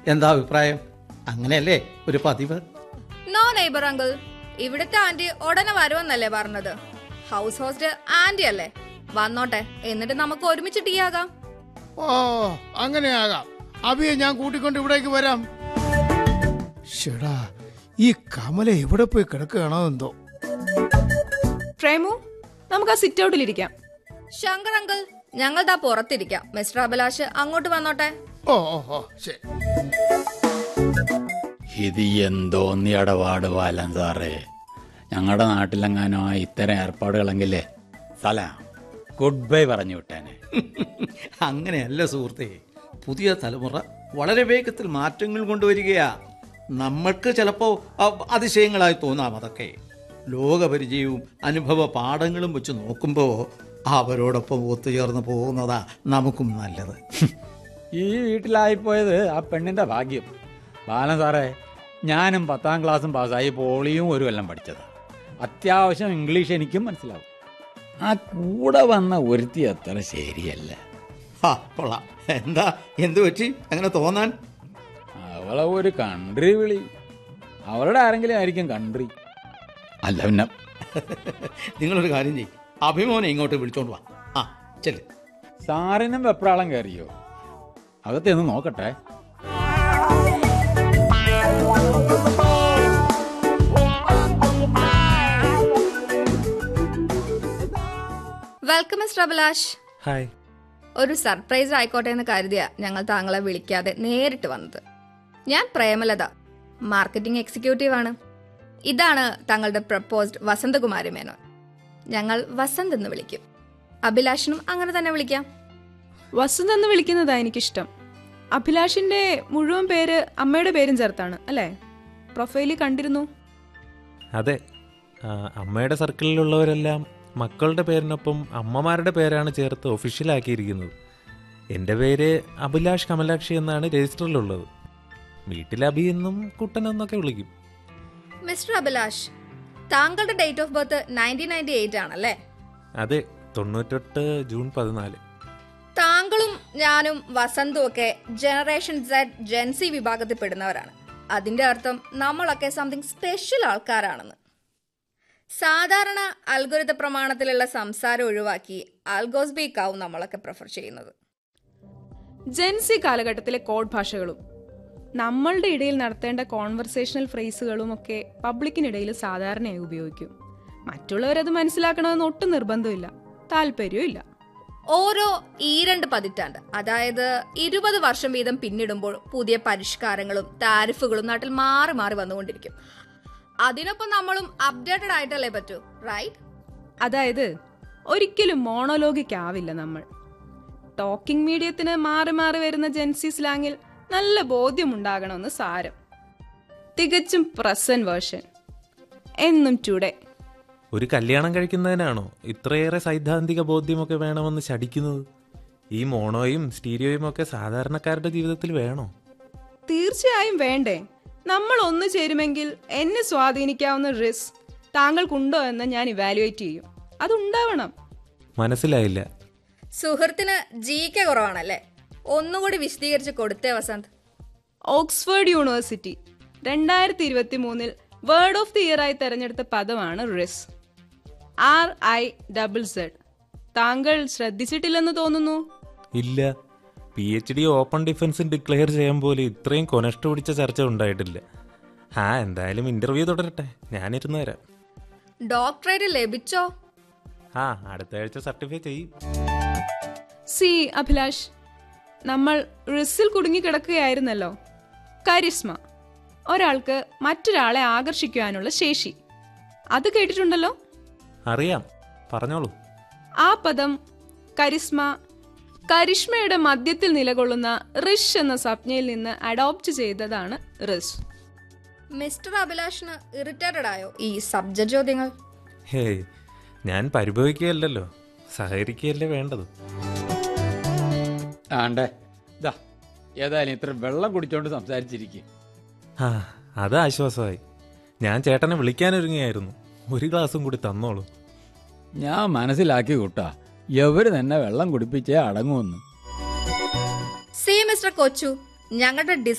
എന്താ അഭിപ്രായം അങ്ങനെയല്ലേ ഒരു പതിവ് നോ നെയ്ബർ അങ്കിൾ ഇവിടുത്തെ ആന്റി ഉടനെ വരുമെന്നല്ലേ പറഞ്ഞത് ഹൗസ് ഹോസ്റ്റ് ആന്റി അല്ലേ വന്നോട്ടെ എന്നിട്ട് നമുക്ക് ഒരുമിച്ച് ടീ ആകാം ഓ അങ്ങനെയാകാം അഭിയെ ഞാൻ കൂട്ടിക്കൊണ്ട് ഇവിടേക്ക് വരാം ഷെടാ ഈ കമല എവിടെ പോയി കിടക്കുകയാണോ എന്തോ പ്രേമു നമുക്ക് ആ സിറ്റ് ഔട്ടിലിരിക്കാം ശങ്കർ അങ്കിൾ ഞങ്ങൾ ദാ പുറത്തിരിക്കാം മിസ്റ്റർ അഭിലാഷ് അങ്ങോട്ട് വന്നോട്ടെ ഓ ഓ ഓ ശരി ഇത് എന്തോന്നി ഇടപാട് പാലം സാറേ ഞങ്ങളുടെ നാട്ടിലെങ്ങാനോ ഇത്തരം ഏർപ്പാടുകളെങ്കിലേ സലാം ഗുഡ് ബൈ പറഞ്ഞു വിട്ടേനെ അങ്ങനെയല്ല സുഹൃത്തെ പുതിയ തലമുറ വളരെ വേഗത്തിൽ മാറ്റങ്ങൾ കൊണ്ടുവരികയാ നമ്മൾക്ക് ചിലപ്പോൾ അതിശയങ്ങളായി തോന്നാം അതൊക്കെ ലോകപരിചയവും അനുഭവ പാഠങ്ങളും വെച്ച് നോക്കുമ്പോൾ അവരോടൊപ്പം ഒത്തുചേർന്ന് പോകുന്നതാ നമുക്കും നല്ലത് ഈ വീട്ടിലായിപ്പോയത് ആ പെണ്ണിന്റെ ഭാഗ്യം ബാലൻ സാറേ ഞാനും പത്താം ക്ലാസ്സും പാസ്സായി പോളിയും ഒരു കൊല്ലം പഠിച്ചത് അത്യാവശ്യം ഇംഗ്ലീഷ് എനിക്കും മനസ്സിലാവും ആ കൂടെ വന്ന ഒരുത്തി അത്ര ശരിയല്ല ആ കൊള്ളാം എന്താ എന്തു പറ്റി അങ്ങനെ തോന്നാൻ അവളെ ഒരു കൺട്രി വിളി അവളുടെ ആരെങ്കിലും ആയിരിക്കും കൺട്രി അല്ല പിന്നെ നിങ്ങളൊരു കാര്യം ചെയ്യും അഭിമോനെ ഇങ്ങോട്ട് വിളിച്ചോണ്ട് വാ ആ ചെല്ല് സാറിനും വെപ്രാളം കയറിയോ അകത്തെന്ന് നോക്കട്ടെ വെൽക്കം മിസ്റ്റർ അഭിലാഷ് ഹായ് ഒരു സർപ്രൈസ് ആയിക്കോട്ടെ എന്ന് കരുതിയ ഞങ്ങൾ താങ്കളെ വിളിക്കാതെ നേരിട്ട് വന്നത് ഞാൻ പ്രേമലത മാർക്കറ്റിംഗ് എക്സിക്യൂട്ടീവ് ആണ് ഇതാണ് താങ്കളുടെ പ്രപ്പോസ്ഡ് വസന്തകുമാരി മേനോൻ ഞങ്ങൾ വസന്ത് എന്ന് വിളിക്കും അഭിലാഷിനും അങ്ങനെ തന്നെ വിളിക്കാം വസന്ത് എന്ന് വിളിക്കുന്നതാ എനിക്കിഷ്ടം അഭിലാഷിന്റെ മുഴുവൻ പേര് അമ്മയുടെ പേരും ചേർത്താണ് അല്ലേ പ്രൊഫൈലിൽ കണ്ടിരുന്നു അതെ ആ, അമ്മയുടെ സർക്കിളിലുള്ളവരെല്ലാം മക്കളുടെ പേരിനൊപ്പം അമ്മമാരുടെ പേരാണ് ചേർത്ത് ഒഫീഷ്യലാക്കിയിരിക്കുന്നത് എൻ്റെ പേര് അഭിലാഷ് കമലാക്ഷി എന്നാണ് രജിസ്റ്ററിലുള്ളത് വീട്ടിൽ അഭി എന്നും കുട്ടൻ എന്നൊക്കെ വിളിക്കും മിസ്റ്റർ അഭിലാഷ് താങ്കളുടെ date of birth nineteen ninety eight ആണല്ലേ അതെ തൊണ്ണൂറ്റെട്ട് ജൂൺ പതിനാല് താങ്കളും ഞാനും വസന്തും ഒക്കെ ജനറേഷൻ സെഡ് ജെൻസി വിഭാഗത്തിൽ പെടുന്നവരാണ് അതിന്റെ അർത്ഥം നമ്മളൊക്കെ സംതിങ് സ്പെഷ്യൽ ആൾക്കാരാണെന്ന് സാധാരണ അൽഗുരുത പ്രമാണത്തിലുള്ള സംസാരം ഒഴിവാക്കി ആൽഗോസ്ബീക്ക് ആവും നമ്മളൊക്കെ പ്രിഫർ ചെയ്യുന്നത് ജെൻസി കാലഘട്ടത്തിലെ കോഡ് ഭാഷകളും നമ്മളുടെ ഇടയിൽ നടത്തേണ്ട കോൺവെർസേഷണൽ ഫ്രേസുകളും ഒക്കെ പബ്ലിക്കിനിടയിൽ സാധാരണയായി ഉപയോഗിക്കും മറ്റുള്ളവരത് മനസ്സിലാക്കണമെന്ന് ഒട്ടും നിർബന്ധമില്ല താല്പര്യവും ഇല്ല ഓരോ ഈ രണ്ട് പതിറ്റാണ്ട് അതായത് ഇരുപത് വർഷം വീതം പിന്നിടുമ്പോൾ പുതിയ പരിഷ്കാരങ്ങളും താരിഫുകളും നാട്ടിൽ മാറി മാറി വന്നുകൊണ്ടിരിക്കും അതിനൊപ്പം നമ്മളും അപ്ഡേറ്റഡ് ആയിട്ടല്ലേ പറ്റൂ റൈറ്റ് അതായത് ഒരിക്കലും മോണോലോഗിക് ആവില്ല നമ്മൾ ടോക്കിംഗ് മീഡിയത്തിന് മാറി മാറി വരുന്ന ജെൻസി സ്ലാങ്ങിൽ നല്ല ബോധ്യമുണ്ടാകണമെന്ന് സാരം തികച്ചും പ്രസന്റ് വേർഷൻ എന്നും ടുഡേ ഒരു കല്യാണം കഴിക്കുന്നതിനാണോ ഇത്രയേറെ സൈദ്ധാന്തിക ബോധ്യമൊക്കെ വേണമെന്ന് ശടിക്കുന്നത് ഈ മോണോയും സ്റ്റീരിയോയും ഒക്കെ സാധാരണക്കാരുടെ ജീവിതത്തിൽ വേണോ തീർച്ചയായും വേണ്ടേ നമ്മൾ ഒന്നു ചേരുമെങ്കിൽ എന്നെ സ്വാധീനിക്കാവുന്ന റിസ്ക് താങ്കൾക്കുണ്ടോ എന്ന് ഞാൻ ഇവാലുവേറ്റ് ചെയ്യും അതുണ്ടാവണം മനസ്സിലായില്ല സുഹൃത്തിന് ജിക്ക് കുറവാണല്ലേ ഒന്നുകൂടി വിശദീകരിച്ച് കൊടുത്തേ വസന്ത് ഓക്സ്ഫോർഡ് യൂണിവേഴ്സിറ്റി രണ്ടായിരത്തി ഇരുപത്തി മൂന്നിൽ വേർഡ് ഓഫ് ദി ഇയർ ആയി തെരഞ്ഞെടുത്ത പദമാണ് rizz R I double Z താങ്കൾ ശ്രദ്ധിച്ചിട്ടില്ലെന്ന് തോന്നുന്നു ഇല്ല P H D open defence declare ചെയ്യാൻ പോലെ ഇത്രയും കൊനഷ്ട പിടിച്ച ചർച്ച ഉണ്ടായിട്ടില്ല ആ എന്തായാലും ഇന്റർവ്യൂ തുടരട്ടെ ഞാനിരുന്ന് തരാം ഡോക്ടറേറ്റ് ലഭിച്ചോ ആ അടുത്ത ആഴ്ച സർട്ടിഫൈ ചെയ്യും സി അഭിലാഷ് നമ്മൾ റിസിൽ കുടുങ്ങിക്കിടക്കുകയായിരുന്നല്ലോ കരിസ്മ ഒരാൾക്ക് മറ്റൊരാളെ ആകർഷിക്കുവാനുള്ള ശേഷി അത് കേട്ടിട്ടുണ്ടല്ലോ അറിയാം പറഞ്ഞോളൂ ആ പദം കരിസ്മ കരിഷ്മയുടെ മധ്യത്തിൽ നിലകൊള്ളുന്ന റിഷ് എന്ന സംജ്ഞയിൽ നിന്ന് അഡോപ്റ്റ് ചെയ്തതാണ് റിസ് മിസ്റ്റർ അഭിലാഷിന് ഇറിറ്റേറ്റഡ് ആയോ ഈ സബ്ജക്ട് ചോദ്യങ്ങൾ ഹേയ് ഞാൻ പരിഭവിക്കുകയല്ലല്ലോ സഹകരിക്കുകയല്ലേ വേണ്ടത് ആണ്ടേ ഇതാ ഏതായാലും ഇത്ര വെള്ളം കുടിച്ചോണ്ട് സംസാരിച്ചിരിക്കും ആ അത് ആശ്വാസമായി ഞാൻ ചേട്ടനെ വിളിക്കാനൊരുങ്ങിയായിരുന്നു ഒരു ഗ്ലാസും കൂടി തന്നോളൂ ഞാൻ മനസ്സിലാക്കി കൂട്ടാ എവര് തന്നെ വെള്ളം കുടിപ്പിച്ചേ അടങ്ങുമെന്ന് സി മിസ്റ്റർ കൊച്ചു ഞങ്ങളുടെ